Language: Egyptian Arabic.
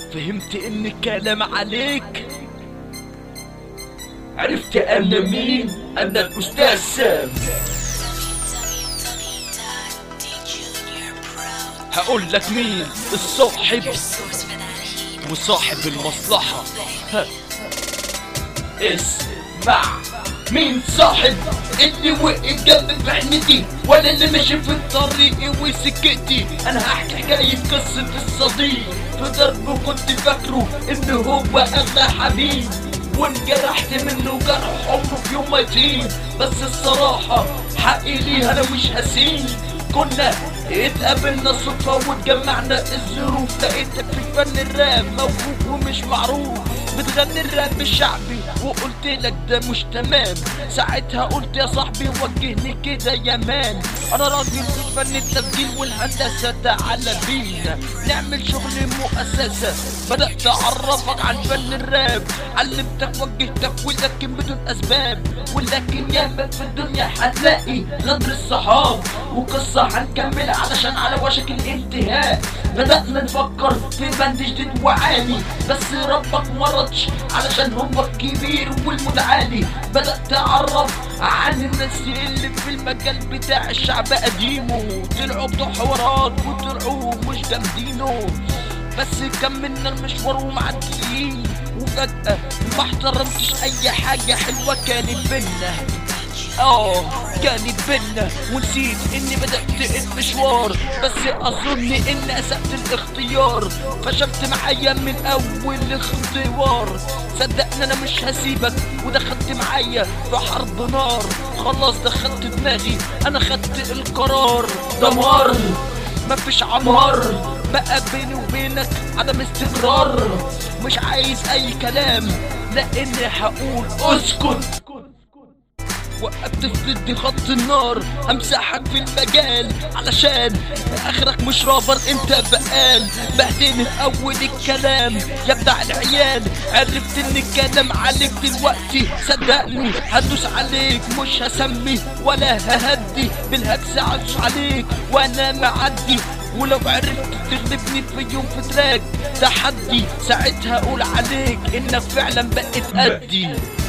فهمت ان الكلام عليك عرفت انا مين انا الاستاذ سام هقول لك مين الصاحب وصاحب المصلحة ها. اسمع مين صاحب اللي وقف جنبك في عينتي ولا اللي ماشي في الطريق وسكتي انا هحكي حكاية قصة الصديق في ضرب كنت فاكره ان هو اغلى حبيب وانجرحت منه جرح عمره في يوم ما يطير بس الصراحة حقي ليها انا مش هسيب كنا اتقابلنا صدفة واتجمعنا الظروف لقيتك في فن الراب موهوب ومش معروف بتغني الراب الشعبي وقلت لك ده مش تمام ساعتها قلت يا صاحبي وجهني كده يا مان انا راجل في فن التسجيل والهندسة تعالى بينا نعمل شغل مؤسسة بدأت اعرفك عن فن الراب علمتك وجهتك ولكن بدون اسباب ولكن ياما في الدنيا هتلاقي غدر الصحاب وقصة هنكمل علشان على وشك الانتهاء بدأنا نفكر في بند جديد وعالي بس ربك مرضش علشان هو الكبير والمتعالي بدأت أعرف عن الناس اللي في المجال بتاع الشعب قديمه طلعوا بتوع حوارات وطلعوا مش جامدينه بس كملنا المشوار ومعديين وفجأة ما احترمتش أي حاجة حلوة كانت بينا اه كانت بينا ونسيت اني بدأت المشوار بس اظن اني اسأت الاختيار فشلت معايا من اول اختبار صدقني انا مش هسيبك ودخلت معايا في حرب نار خلاص دخلت دماغي انا خدت القرار دمار مفيش عمار بقى بيني وبينك عدم استقرار مش عايز اي كلام لاني هقول اسكت وقفت في ضد خط النار امسحك في المجال علشان اخرك مش رابر انت بقال بعدين في اول الكلام يا بتاع العيال عرفت ان الكلام عليك دلوقتي صدقني هدوس عليك مش هسمي ولا ههدي بالهكس عدوس عليك وانا معدي ولو عرفت تغلبني في يوم في تراك تحدي ساعتها اقول عليك انك فعلا بقيت قدي